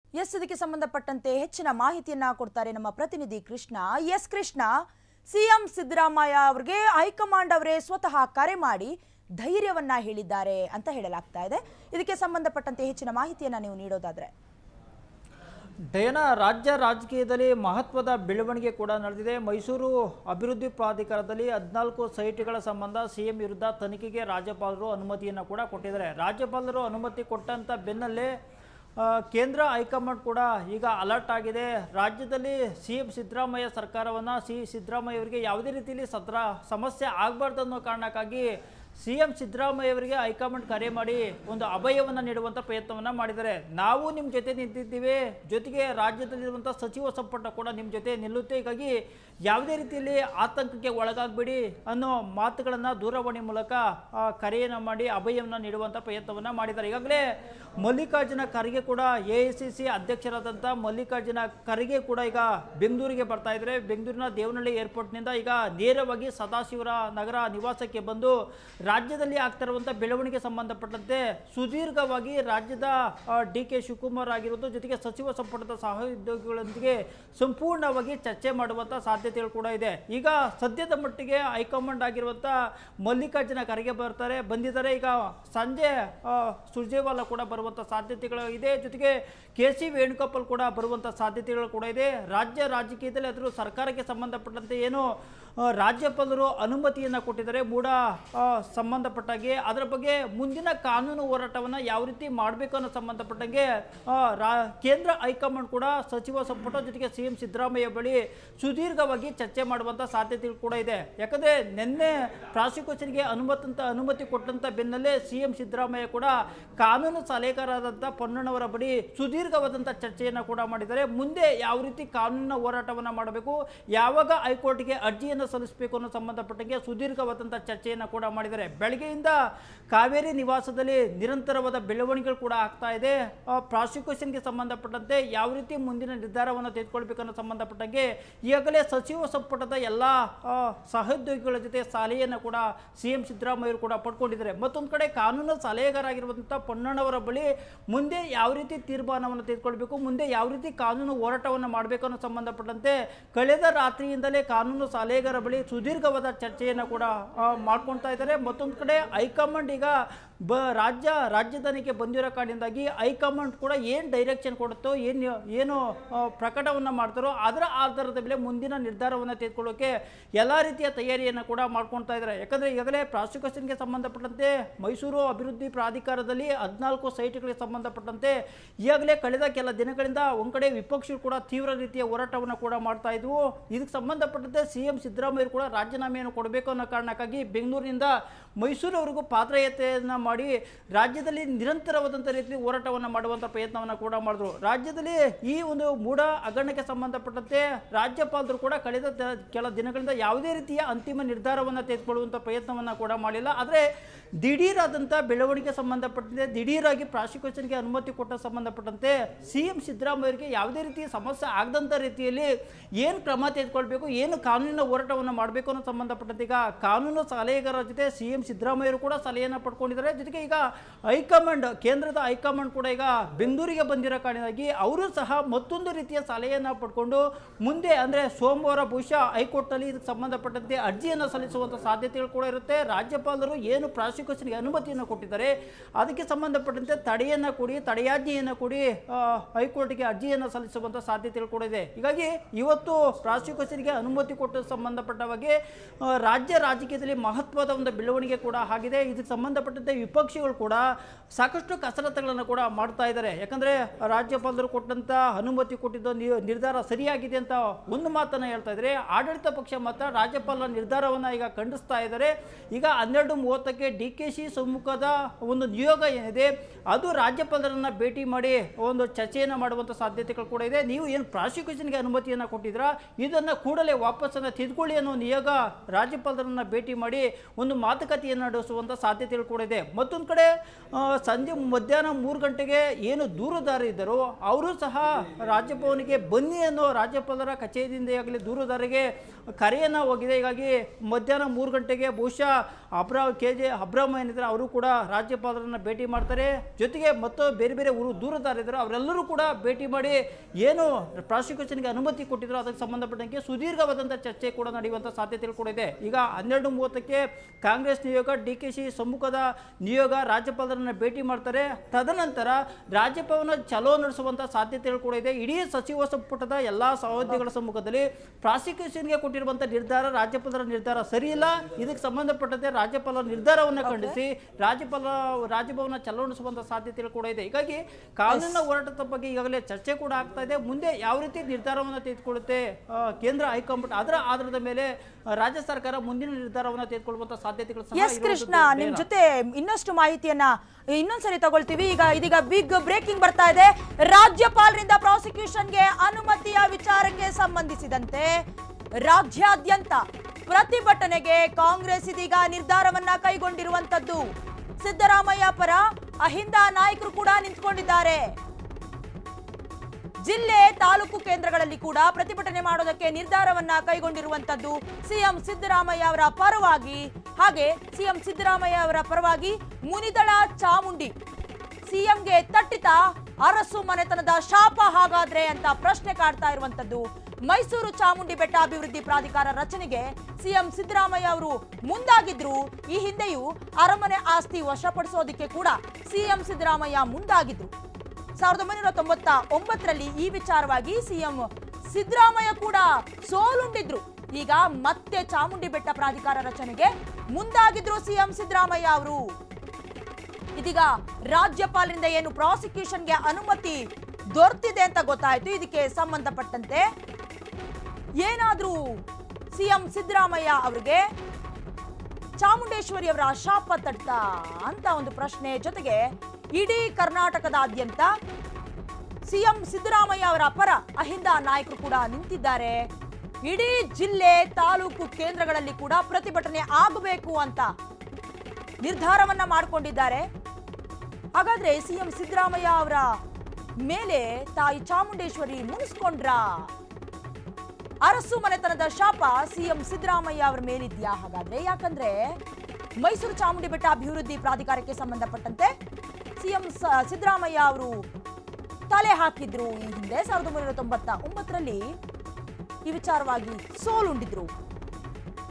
S ಇದಕ್ಕೆ ಸಂಬಂಧಪಟ್ಟಂತೆ ಹೆಚ್ಚಿನ ಮಾಹಿತಿಯನ್ನ ಕೊಡ್ತಾರೆ ನಮ್ಮ ಪ್ರತಿನಿಧಿ ಕೃಷ್ಣ ಎಸ್ ಕೃಷ್ಣ ಸಿಎಂ ಸಿದ್ದರಾಮಯ್ಯ ಅವರಿಗೆ ಹೈಕಮಾಂಡ್ ಅವರೇ ಸ್ವತಃ ಕರೆ ಮಾಡಿ ಧೈರ್ಯವನ್ನ ಹೇಳಿದ್ದಾರೆ ಅಂತ ಹೇಳಲಾಗ್ತಾ ಇದೆ ಇದಕ್ಕೆ ಸಂಬಂಧಪಟ್ಟಂತೆ ಹೆಚ್ಚಿನ ಮಾಹಿತಿಯನ್ನ ನೀವು ನೀಡೋದಾದ್ರೆ ಡಯನ ರಾಜ್ಯ ರಾಜಕೀಯದಲ್ಲಿ ಮಹತ್ವದ ಬೆಳವಣಿಗೆ ಕೂಡ ನಡೆದಿದೆ ಮೈಸೂರು ಅಭಿವೃದ್ಧಿ ಪ್ರಾಧಿಕಾರದಲ್ಲಿ ಹದಿನಾಲ್ಕು ಸೈಟ್ಗಳ ಸಂಬಂಧ ಸಿಎಂ ವಿರುದ್ಧ ತನಿಖೆಗೆ ರಾಜ್ಯಪಾಲರು ಅನುಮತಿಯನ್ನು ಕೂಡ ಕೊಟ್ಟಿದ್ದಾರೆ ರಾಜ್ಯಪಾಲರು ಅನುಮತಿ ಕೊಟ್ಟಂತ ಬೆನ್ನಲ್ಲೇ ಆ, ಕೇಂದ್ರ ಹೈಕಮಾಂಡ್ ಕೂಡ ಈಗ ಅಲರ್ಟ್ ಆಗಿದೆ ರಾಜ್ಯದಲ್ಲಿ ಸಿ ಎಂ ಸಿದ್ದರಾಮಯ್ಯ ಸರ್ಕಾರವನ್ನು ಸಿ ಸಿದ್ದರಾಮಯ್ಯ ಅವರಿಗೆ ಯಾವುದೇ ರೀತಿಯಲ್ಲಿ ಸದ್ರ ಸಮಸ್ಯೆ ಆಗಬಾರ್ದು ಅನ್ನೋ ಕಾರಣಕ್ಕಾಗಿ ಸಿ ಎಂ ಸಿದ್ದರಾಮಯ್ಯ ಅವರಿಗೆ ಹೈಕಮಾಂಡ್ ಕರೆ ಮಾಡಿ ಒಂದು ಅಭಯವನ್ನು ನೀಡುವಂಥ ಪ್ರಯತ್ನವನ್ನು ಮಾಡಿದ್ದಾರೆ ನಾವು ನಿಮ್ಮ ಜೊತೆ ನಿಂತಿದ್ದೀವಿ ಜೊತೆಗೆ ರಾಜ್ಯದಲ್ಲಿರುವಂಥ ಸಚಿವ ಸಂಪುಟ ಕೂಡ ನಿಮ್ಮ ಜೊತೆ ನಿಲ್ಲುತ್ತೆ ಹೀಗಾಗಿ ಯಾವುದೇ ರೀತಿಯಲ್ಲಿ ಆತಂಕಕ್ಕೆ ಒಳಗಾಗಬೇಡಿ ಅನ್ನೋ ಮಾತುಗಳನ್ನು ದೂರವಾಣಿ ಮೂಲಕ ಆ, ಕರೆಯನ್ನು ಮಾಡಿ ಅಭಯವನ್ನು ನೀಡುವಂಥ ಪ್ರಯತ್ನವನ್ನು ಮಾಡಿದ್ದಾರೆ ಈಗಾಗಲೇ ಮಲ್ಲಿಕಾರ್ಜುನ ಖರ್ಗೆ ಕೂಡ ಎ ಐ ಸಿ ಸಿ ಅಧ್ಯಕ್ಷರಾದಂಥ ಮಲ್ಲಿಕಾರ್ಜುನ ಖರ್ಗೆ ಕೂಡ ಈಗ ಬೆಂಗಳೂರಿಗೆ ಬರ್ತಾ ಇದ್ದಾರೆ ಬೆಂಗಳೂರಿನ ದೇವನಹಳ್ಳಿ ಏರ್ಪೋರ್ಟ್ನಿಂದ ಈಗ ನೇರವಾಗಿ ಸದಾಶಿವರ ನಗರ ನಿವಾಸಕ್ಕೆ ಬಂದು ರಾಜ್ಯದಲ್ಲಿ ಆಗ್ತಿರುವಂಥ ಬೆಳವಣಿಗೆ ಸಂಬಂಧಪಟ್ಟಂತೆ ಸುದೀರ್ಘವಾಗಿ ರಾಜ್ಯದ ಡಿ ಕೆ ಶಿವಕುಮಾರ್ ಆಗಿರೋದು ಜೊತೆಗೆ ಸಚಿವ ಸಂಪುಟದ ಸಹೋದ್ಯೋಗಿಗಳೊಂದಿಗೆ ಸಂಪೂರ್ಣವಾಗಿ ಚರ್ಚೆ ಮಾಡುವಂಥ ಸಾಧ್ಯತೆಗಳು ಕೂಡ ಇದೆ ಈಗ ಸದ್ಯದ ಮಟ್ಟಿಗೆ ಹೈಕಮಾಂಡ್ ಆಗಿರುವಂಥ ಮಲ್ಲಿಕಾರ್ಜುನ ಖರ್ಗೆ ಬರ್ತಾರೆ ಬಂದಿದ್ದಾರೆ ಈಗ ಸಂಜೆ ಆ, ಸುರ್ಜೇವಾಲಾ ಕೂಡ ಬರುವಂಥ ಸಾಧ್ಯತೆಗಳು ಇದೆ ಜೊತೆಗೆ ಕೆ ಸಿ ವೇಣುಗೋಪಾಲ್ ಕೂಡ ಬರುವಂಥ ಸಾಧ್ಯತೆಗಳು ಕೂಡ ಇದೆ ರಾಜ್ಯ ರಾಜಕೀಯದಲ್ಲಿ ಅದರ ಸರ್ಕಾರಕ್ಕೆ ಸಂಬಂಧಪಟ್ಟಂತೆ ಏನು ಆ, ರಾಜ್ಯಪಾಲರು ಅನುಮತಿಯನ್ನು ಕೊಟ್ಟಿದ್ದಾರೆ ಮೂಡ ಆ, ಸಂಬಂಧಪಟ್ಟಾಗೆ ಅದರ ಬಗ್ಗೆ ಮುಂದಿನ ಕಾನೂನು ಹೋರಾಟವನ್ನು ಯಾವ ರೀತಿ ಮಾಡಬೇಕು ಅನ್ನೋ ಸಂಬಂಧಪಟ್ಟಂಗೆ ಆ, ರಾ- ಕೇಂದ್ರ ಹೈಕಮಾಂಡ್ ಕೂಡ ಸಚಿವ ಸಂಪುಟ ಜೊತೆಗೆ ಸಿ ಎಂ ಸಿದ್ದರಾಮಯ್ಯ ಬಳಿ ಸುದೀರ್ಘವಾಗಿ ಚರ್ಚೆ ಮಾಡುವಂಥ ಸಾಧ್ಯತೆಗಳು ಕೂಡ ಇದೆ ಯಾಕಂದ್ರೆ ನಿನ್ನೆ ಪ್ರಾಸಿಕ್ಯೂಷನ್ಗೆ ಅನುಮತಂತ ಅನುಮತಿ ಕೊಟ್ಟಂತ ಬೆನ್ನಲ್ಲೇ ಸಿ ಎಂ ಸಿದ್ದರಾಮಯ್ಯ ಕೂಡ ಕಾನೂನು ಸಲಹೆಗಾರರಾದಂಥ ಪೊನ್ನಣ್ಣವರ ಬಳಿ ಸುದೀರ್ಘವಾದಂಥ ಚರ್ಚೆಯನ್ನು ಕೂಡ ಮಾಡಿದ್ದಾರೆ ಮುಂದೆ ಯಾವ ರೀತಿ ಕಾನೂನಿನ ಹೋರಾಟವನ್ನು ಮಾಡಬೇಕು ಯಾವಾಗ ಹೈಕೋರ್ಟ್ಗೆ ಅರ್ಜಿಯನ್ನು ಸಲ್ಲಿಸಬೇಕು ಅನ್ನೋ ಸಂಬಂಧಪಟ್ಟಂಗೆ ಸುದೀರ್ಘವಾದಂಥ ಚರ್ಚೆಯನ್ನು ಕೂಡ ಮಾಡಿದ್ದಾರೆ ಬೆಳಗ್ಗೆಯಿಂದ ಕಾವೇರಿ ನಿವಾಸದಲ್ಲಿ ನಿರಂತರವಾದ ಬೆಳವಣಿಗೆಗಳು ಕೂಡ ಆಗ್ತಾ ಇದೆ ಪ್ರಾಸಿಕ್ಯೂಷನ್ಗೆ ಸಂಬಂಧಪಟ್ಟಂತೆ ಯಾವ ರೀತಿ ಮುಂದಿನ ನಿರ್ಧಾರವನ್ನು ತೆಗೆದುಕೊಳ್ಬೇಕು ಅನ್ನೋ ಸಂಬಂಧಪಟ್ಟಂಗೆ ಈಗಾಗಲೇ ಸಚಿವ ಸಂಪುಟದ ಎಲ್ಲ ಆ, ಸಹೋದ್ಯೋಗಿಗಳ ಜೊತೆ ಸಲಹೆಯನ್ನು ಕೂಡ ಸಿ ಎಂ ಸಿದ್ದರಾಮಯ್ಯರು ಕೂಡ ಪಡ್ಕೊಂಡಿದ್ದಾರೆ ಮತ್ತೊಂದು ಕಡೆ ಕಾನೂನು ಸಲಹೆಗಾರಾಗಿರುವಂಥ ಪೊನ್ನಣ್ಣವರ ಬಳಿ ಮುಂದೆ ಯಾವ ರೀತಿ ತೀರ್ಮಾನವನ್ನು ತೆಗೆದುಕೊಳ್ಬೇಕು ಮುಂದೆ ಯಾವ ರೀತಿ ಕಾನೂನು ಹೋರಾಟವನ್ನು ಮಾಡಬೇಕು ಅನ್ನೋ ಸಂಬಂಧಪಟ್ಟಂತೆ ಕಳೆದ ರಾತ್ರಿಯಿಂದಲೇ ಕಾನೂನು ಸಲಹೆಗಾರ ಬಳಿ ಸುದೀರ್ಘವಾದ ಚರ್ಚೆಯನ್ನು ಕೂಡ ಆ, ಮಾಡ್ಕೊಳ್ತಾ ಇದ್ದಾರೆ ಮತ್ತೊಂದು ಕಡೆ ಹೈಕಮಾಂಡ್ ಈಗ ಬ ರಾಜ್ಯ ರಾಜಧಾನಿಗೆ ಬಂದಿರೋ ಕಾರಣದಿಂದಾಗಿ ಹೈಕಮಾಂಡ್ ಕೂಡ ಏನು ಡೈರೆಕ್ಷನ್ ಕೊಡುತ್ತೋ ಏನು ಏನು ಆ, ಪ್ರಕಟವನ್ನು ಮಾಡ್ತಾರೋ ಅದರ ಆಧಾರದ ಮೇಲೆ ಮುಂದಿನ ನಿರ್ಧಾರವನ್ನು ತೆಗೆದುಕೊಳ್ಳೋಕೆ ಎಲ್ಲ ರೀತಿಯ ತಯಾರಿಯನ್ನು ಕೂಡ ಮಾಡ್ಕೊಳ್ತಾ ಇದ್ದಾರೆ ಯಾಕಂದರೆ ಈಗಾಗಲೇ ಪ್ರಾಸಿಕ್ಯೂಷನ್ಗೆ ಸಂಬಂಧಪಟ್ಟಂತೆ ಮೈಸೂರು ಅಭಿವೃದ್ಧಿ ಪ್ರಾಧಿಕಾರದಲ್ಲಿ ಹದಿನಾಲ್ಕು ಸೈಟ್ಗಳಿಗೆ ಸಂಬಂಧಪಟ್ಟಂತೆ ಈಗಾಗಲೇ ಕಳೆದ ಕೆಲ ದಿನಗಳಿಂದ ಒಂದು ಕಡೆ ವಿಪಕ್ಷಗಳು ಕೂಡ ತೀವ್ರ ರೀತಿಯ ಹೋರಾಟವನ್ನು ಕೂಡ ಮಾಡ್ತಾ ಇದ್ವು ಇದಕ್ಕೆ ಸಂಬಂಧಪಟ್ಟಂತೆ ಸಿ ಎಂ ಸಿದ್ದರಾಮಯ್ಯರು ಕೂಡ ರಾಜೀನಾಮೆಯನ್ನು ಕೊಡಬೇಕು ಅನ್ನೋ ಕಾರಣಕ್ಕಾಗಿ ಬೆಂಗಳೂರಿನಿಂದ ಮೈಸೂರವರೆಗೂ ಪಾದಯಾತ್ರೆಯನ್ನು ಮಾಡಿ ರಾಜ್ಯದಲ್ಲಿ ನಿರಂತರವಾದಂಥ ರೀತಿಯಲ್ಲಿ ಹೋರಾಟವನ್ನು ಮಾಡುವಂಥ ಪ್ರಯತ್ನವನ್ನು ಕೂಡ ಮಾಡಿದ್ರು ರಾಜ್ಯದಲ್ಲಿ ಈ ಒಂದು ಮೂಢ ಹಗರಣಕ್ಕೆ ಸಂಬಂಧಪಟ್ಟಂತೆ ರಾಜ್ಯಪಾಲರು ಕೂಡ ಕಳೆದ ದ- ಕೆಲ ದಿನಗಳಿಂದ ಯಾವುದೇ ರೀತಿಯ ಅಂತಿಮ ನಿರ್ಧಾರವನ್ನು ತೆಗೆದುಕೊಳ್ಳುವಂಥ ಪ್ರಯತ್ನವನ್ನು ಕೂಡ ಮಾಡಿಲ್ಲ ಆದರೆ ದಿಢೀರಾದಂಥ ಬೆಳವಣಿಗೆ ಸಂಬಂಧಪಟ್ಟಂತೆ ದಿಢೀರಾಗಿ ಪ್ರಾಸಿಕ್ಯೂಷನ್ಗೆ ಅನುಮತಿ ಕೊಟ್ಟ ಸಂಬಂಧಪಟ್ಟಂತೆ ಸಿ ಎಂ ಸಿದ್ದರಾಮಯ್ಯರಿಗೆ ಯಾವುದೇ ರೀತಿಯ ಸಮಸ್ಯೆ ಆಗದಂಥ ರೀತಿಯಲ್ಲಿ ಏನು ಕ್ರಮ ತೆಗೆದುಕೊಳ್ಬೇಕು ಏನು ಕಾನೂನಿನ ಹೋರಾಟವನ್ನು ಮಾಡಬೇಕು ಅನ್ನೋ ಸಂಬಂಧಪಟ್ಟಂತೆ ಈಗ ಕಾನೂನು ಸಲಹೆಗಾರರ ಜೊತೆ ಸಿ ಎಂ ಸಿದ್ದರಾಮಯ್ಯರು ಕೂಡ ಸಲಹೆಯನ್ನು ಪಡ್ಕೊಂಡಿದ್ದಾರೆ ಜೊತೆಗೆ ಈಗ ಹೈಕಮಾಂಡ್ ಕೇಂದ್ರದ ಹೈಕಮಾಂಡ್ ಕೂಡ ಈಗ ಬೆಂಗಳೂರಿಗೆ ಬಂದಿರೋ ಕಾರಣವಾಗಿ ಅವರು ಸಹ ಮತ್ತೊಂದು ರೀತಿಯ ಸಲಹೆಯನ್ನು ಪಡ್ಕೊಂಡು ಮುಂದೆ ಅಂದರೆ ಸೋಮವಾರ ಬಹುಶಃ ಹೈಕೋರ್ಟ್ನಲ್ಲಿ ಇದಕ್ಕೆ ಸಂಬಂಧಪಟ್ಟಂತೆ ಅರ್ಜಿಯನ್ನು ಸಲ್ಲಿಸುವಂಥ ಸಾಧ್ಯತೆಗಳು ಕೂಡ ಇರುತ್ತೆ ರಾಜ್ಯಪಾಲರು ಏನು ಪ್ರಾಸಿಕ್ಯೂಷನ್ಗೆ ಅನುಮತಿಯನ್ನು ಕೊಟ್ಟಿದ್ದಾರೆ ಅದಕ್ಕೆ ಸಂಬಂಧಪಟ್ಟಂತೆ ತಡೆಯನ್ನು ಕೊಡಿ ತಡೆಯಾಜ್ಞೆಯನ್ನು ಕೊಡಿ ಆ, ಹೈಕೋರ್ಟ್ಗೆ ಅರ್ಜಿಯನ್ನು ಸಲ್ಲಿಸುವಂಥ ಸಾಧ್ಯತೆಗಳು ಕೂಡ ಇದೆ ಹೀಗಾಗಿ ಇವತ್ತು ಪ್ರಾಸಿಕ್ಯೂಷನ್ಗೆ ಅನುಮತಿ ಕೊಟ್ಟ ಸಂಬಂಧಪಟ್ಟ ಹಾಗೆ ಆ, ರಾಜ್ಯ ರಾಜಕೀಯದಲ್ಲಿ ಮಹತ್ವದ ಒಂದು ಬೆಳವಣಿಗೆ ಕೂಡ ಆಗಿದೆ ಇದಕ್ಕೆ ಸಂಬಂಧಪಟ್ಟಂತೆ ವಿಪಕ್ಷಗಳು ಕೂಡ ಸಾಕಷ್ಟು ಕಸರತ್ತುಗಳನ್ನು ಕೂಡ ಮಾಡ್ತಾ ಇದ್ದಾರೆ ಯಾಕಂದ್ರೆ ರಾಜ್ಯಪಾಲರು ಕೊಟ್ಟಂತ ಅನುಮತಿ ಕೊಟ್ಟಿದ್ದ ನಿ- ನಿರ್ಧಾರ ಸರಿಯಾಗಿದೆ ಅಂತ ಒಂದು ಮಾತನ್ನ ಹೇಳ್ತಾ ಇದ್ದಾರೆ ಆಡಳಿತ ಪಕ್ಷ ಮಾತ್ರ ರಾಜ್ಯಪಾಲರ ನಿರ್ಧಾರವನ್ನ ಈಗ ಖಂಡಿಸ್ತಾ ಇದ್ದಾರೆ ಈಗ ಹನ್ನೆರಡು ಮೂವತ್ತಕ್ಕೆ ಡಿ ಕೆ ಶಿ ಸಮ್ಮುಖದ ಒಂದು ನಿಯೋಗ ಏನಿದೆ ಅದು ರಾಜ್ಯಪಾಲರನ್ನ ಭೇಟಿ ಮಾಡಿ ಒಂದು ಚರ್ಚೆಯನ್ನು ಮಾಡುವಂಥ ಸಾಧ್ಯತೆಗಳು ಕೂಡ ಇದೆ ನೀವು ಏನು ಪ್ರಾಸಿಕ್ಯೂಷನ್ಗೆ ಅನುಮತಿಯನ್ನು ಕೊಟ್ಟಿದ್ರಾ ಇದನ್ನು ಕೂಡಲೇ ವಾಪಸ್ಸನ್ನು ತೆಗೆದುಕೊಳ್ಳಿ ಅನ್ನೋ ನಿಯೋಗ ರಾಜ್ಯಪಾಲರನ್ನ ಭೇಟಿ ಮಾಡಿ ಒಂದು ಮಾತುಕತೆಯನ್ನು ನಡೆಸುವಂಥ ಸಾಧ್ಯತೆಗಳು ಕೂಡ ಇದೆ ಮತ್ತೊಂದು ಕಡೆ ಆ, ಸಂಜೆ ಮಧ್ಯಾಹ್ನ ಮೂರು ಗಂಟೆಗೆ ಏನು ದೂರುದಾರ ಇದ್ದರು ಅವರು ಸಹ ರಾಜ್ಯಭವನಿಗೆ ಬನ್ನಿ ಅನ್ನೋ ರಾಜ್ಯಪಾಲರ ಕಚೇರಿಯಿಂದ ಆಗಲಿ ದೂರುದಾರಿಗೆ ಕರೆಯನ್ನು ಹೋಗಿದೆ ಹೀಗಾಗಿ ಮಧ್ಯಾಹ್ನ ಮೂರು ಗಂಟೆಗೆ ಬಹುಶಃ ಅಬ್ರಾ ಕೆ ಜೆ ಅಬ್ರಾಮ್ ಏನಿದ್ದಾರೆ ಅವರು ಕೂಡ ರಾಜ್ಯಪಾಲರನ್ನ ಭೇಟಿ ಮಾಡ್ತಾರೆ ಜೊತೆಗೆ ಮತ್ತು ಬೇರೆ ಬೇರೆ ಊರು ದೂರುದಾರಿದ್ದಾರೆ ಅವರೆಲ್ಲರೂ ಕೂಡ ಭೇಟಿ ಮಾಡಿ ಏನು ಪ್ರಾಸಿಕ್ಯೂಷನ್ಗೆ ಅನುಮತಿ ಕೊಟ್ಟಿದ್ರು ಅದಕ್ಕೆ ಸಂಬಂಧಪಟ್ಟಂಗೆ ಸುದೀರ್ಘವಾದಂಥ ಚರ್ಚೆ ಕೂಡ ನಡೆಯುವಂಥ ಸಾಧ್ಯತೆಗಳು ಕೂಡ ಇದೆ ಈಗ ಹನ್ನೆರಡು ಮೂವತ್ತಕ್ಕೆ ಕಾಂಗ್ರೆಸ್ ನಿಯೋಗ ಡಿ ಕೆ ಶಿ ಸಮ್ಮುಖದ ನಿಯೋಗ ರಾಜ್ಯಪಾಲರನ್ನ ಭೇಟಿ ಮಾಡ್ತಾರೆ ತದನಂತರ ರಾಜ್ಯಭವನ ಚಲೋ ನಡೆಸುವಂಥ ಸಾಧ್ಯತೆಗಳು ಕೂಡ ಇದೆ ಇಡೀ ಸಚಿವ ಸಂಪುಟದ ಎಲ್ಲ ಸಹೋದ್ಯೋಗಿಗಳ ಸಮ್ಮುಖದಲ್ಲಿ ಪ್ರಾಸಿಕ್ಯೂಷನ್ಗೆ ಕೊಟ್ಟಿರುವಂಥ ನಿರ್ಧಾರ ರಾಜ್ಯಪಾಲರ ನಿರ್ಧಾರ ಸರಿಯಿಲ್ಲ ಇದಕ್ಕೆ ಸಂಬಂಧಪಟ್ಟಂತೆ ರಾಜ್ಯಪಾಲರ ನಿರ್ಧಾರವನ್ನು ಖಂಡಿಸಿ ರಾಜ್ಯಪಾಲ ರಾಜಭವನ ಚಲೋ ನಡೆಸುವಂಥ ಸಾಧ್ಯತೆಗಳು ಕೂಡ ಇದೆ ಹೀಗಾಗಿ ಕಾನೂನಿನ ಹೋರಾಟದ ಬಗ್ಗೆ ಈಗಾಗಲೇ ಚರ್ಚೆ ಕೂಡ ಆಗ್ತಾ ಇದೆ ಮುಂದೆ ಯಾವ ರೀತಿ ನಿರ್ಧಾರವನ್ನು ತೆಗೆದುಕೊಳ್ಳುತ್ತೆ ಆ, ಕೇಂದ್ರ ಹೈಕಮಾಂಡ್ ಅದರ ಆಧಾರದ ಮೇಲೆ ಆ, ರಾಜ್ಯ ಸರ್ಕಾರ ಮುಂದಿನ ನಿರ್ಧಾರವನ್ನು ತೆಗೆದುಕೊಳ್ಳುವಂಥ ಸಾಧ್ಯತೆಗಳು ಸಹ ಎಸ್ ಇರುವಂಥದ್ದು ಕೃಷ್ಣ ನಿಮ್ ನೇರ. ಜೊತೆ ಇನ್ನಷ್ಟು ಮಾಹಿತಿಯನ್ನ ಇನ್ನೊಂದ್ಸರಿ ತಗೊಳ್ತೀವಿ ಈಗ ಇದೀಗ ಬಿಗ್ ಬ್ರೇಕಿಂಗ್ ಬರ್ತಾ ಇದೆ ರಾಜ್ಯಪಾಲರಿಂದ ಪ್ರಾಸಿಕ್ಯೂಷನ್ಗೆ ಅನುಮತಿಯ ವಿಚಾರಕ್ಕೆ ಸಂಬಂಧಿಸಿದಂತೆ ರಾಜ್ಯಾದ್ಯಂತ ಪ್ರತಿಭಟನೆಗೆ ಕಾಂಗ್ರೆಸ್ ಇದೀಗ ನಿರ್ಧಾರವನ್ನ ಕೈಗೊಂಡಿರುವಂತದ್ದು ಸಿದ್ದರಾಮಯ್ಯ ಪರ ಅಹಿಂದ ನಾಯಕರು ಕೂಡ ನಿಂತ್ಕೊಂಡಿದ್ದಾರೆ ಜಿಲ್ಲೆ ತಾಲೂಕು ಕೇಂದ್ರಗಳಲ್ಲಿ ಕೂಡ ಪ್ರತಿಭಟನೆ ಮಾಡೋದಕ್ಕೆ ನಿರ್ಧಾರವನ್ನ ಕೈಗೊಂಡಿರುವಂತದ್ದು ಸಿಎಂ ಸಿದ್ದರಾಮಯ್ಯ ಅವರ ಪರವಾಗಿ ಹಾಗೆ ಸಿಎಂ ಸಿದ್ದರಾಮಯ್ಯ ಅವರ ಪರವಾಗಿ ಮುನಿದಳ ಚಾಮುಂಡಿ ಸಿಎಂಗೆ ತಟ್ಟಿತ ಅರಸು ಮನೆತನದ ಶಾಪ ಹಾಗಾದ್ರೆ ಅಂತ ಪ್ರಶ್ನೆ ಕಾಡ್ತಾ ಇರುವಂತದ್ದು ಮೈಸೂರು ಚಾಮುಂಡಿ ಬೆಟ್ಟ ಅಭಿವೃದ್ಧಿ ಪ್ರಾಧಿಕಾರ ರಚನೆಗೆ ಸಿಎಂ ಸಿದ್ದರಾಮಯ್ಯ ಅವರು ಮುಂದಾಗಿದ್ರು ಈ ಹಿಂದೆಯೂ ಅರಮನೆ ಆಸ್ತಿ ವಶಪಡಿಸೋದಕ್ಕೆ ಕೂಡ ಸಿಎಂ ಸಿದ್ದರಾಮಯ್ಯ ಮುಂದಾಗಿದ್ರು ಸಾವಿರದ ಒಂಬೈನೂರ ತೊಂಬತ್ತ ಒಂಬತ್ತರಲ್ಲಿ ಈ ವಿಚಾರವಾಗಿ ಸಿಎಂ ಸಿದ್ದರಾಮಯ್ಯ ಕೂಡ ಸೋಲುಂಡಿದ್ರು ಈಗ ಮತ್ತೆ ಚಾಮುಂಡಿ ಬೆಟ್ಟ ಪ್ರಾಧಿಕಾರ ರಚನೆಗೆ ಮುಂದಾಗಿದ್ರು ಸಿಎಂ ಸಿದ್ದರಾಮಯ್ಯ ಅವರು ಇದೀಗ ರಾಜ್ಯಪಾಲರಿಂದ ಏನು ಪ್ರಾಸಿಕ್ಯೂಷನ್ಗೆ ಅನುಮತಿ ದೊರೆತಿದೆ ಅಂತ ಗೊತ್ತಾಯ್ತು ಇದಕ್ಕೆ ಸಂಬಂಧಪಟ್ಟಂತೆ ಏನಾದ್ರೂ ಸಿಎಂ ಸಿದ್ದರಾಮಯ್ಯ ಅವರಿಗೆ ಚಾಮುಂಡೇಶ್ವರಿ ಅವರ ಶಾಪ ತಟ್ಟ ಅಂತ ಒಂದು ಪ್ರಶ್ನೆ ಜೊತೆಗೆ ಇಡೀ ಕರ್ನಾಟಕದಾದ್ಯಂತ ಸಿಎಂ ಸಿದ್ದರಾಮಯ್ಯ ಅವರ ಪರ ಅಹಿಂದ ನಾಯಕರು ಕೂಡ ನಿಂತಿದ್ದಾರೆ ಇಡೀ ಜಿಲ್ಲೆ ತಾಲೂಕು ಕೇಂದ್ರಗಳಲ್ಲಿ ಕೂಡ ಪ್ರತಿಭಟನೆ ಆಗಬೇಕು ಅಂತ ನಿರ್ಧಾರವನ್ನ ಮಾಡಿಕೊಂಡಿದ್ದಾರೆ ಹಾಗಾದ್ರೆ ಸಿಎಂ ಸಿದ್ದರಾಮಯ್ಯ ಅವರ ಮೇಲೆ ತಾಯಿ ಚಾಮುಂಡೇಶ್ವರಿ ಮುನಿಸ್ಕೊಂಡ್ರಾ ಅರಸು ಮನೆತನದ ಶಾಪ ಸಿಎಂ ಸಿದ್ದರಾಮಯ್ಯ ಅವರ ಮೇಲಿದ್ಯಾ ಹಾಗಾದ್ರೆ ಯಾಕಂದ್ರೆ ಮೈಸೂರು ಚಾಮುಂಡಿ ಬೆಟ್ಟ ಅಭಿವೃದ್ಧಿ ಪ್ರಾಧಿಕಾರಕ್ಕೆ ಸಂಬಂಧಪಟ್ಟಂತೆ ಸಿಎಂ ಸಿದ್ದರಾಮಯ್ಯ ಅವರು ತಲೆ ಹಾಕಿದ್ರು ಈ ಹಿಂದೆ ಸಾವಿರದ ಒಂಬೈನೂರ ತೊಂಬತ್ತ ಒಂಬತ್ತರಲ್ಲಿ ಈ ವಿಚಾರವಾಗಿ ಸೋಲುಂಡಿದ್ರು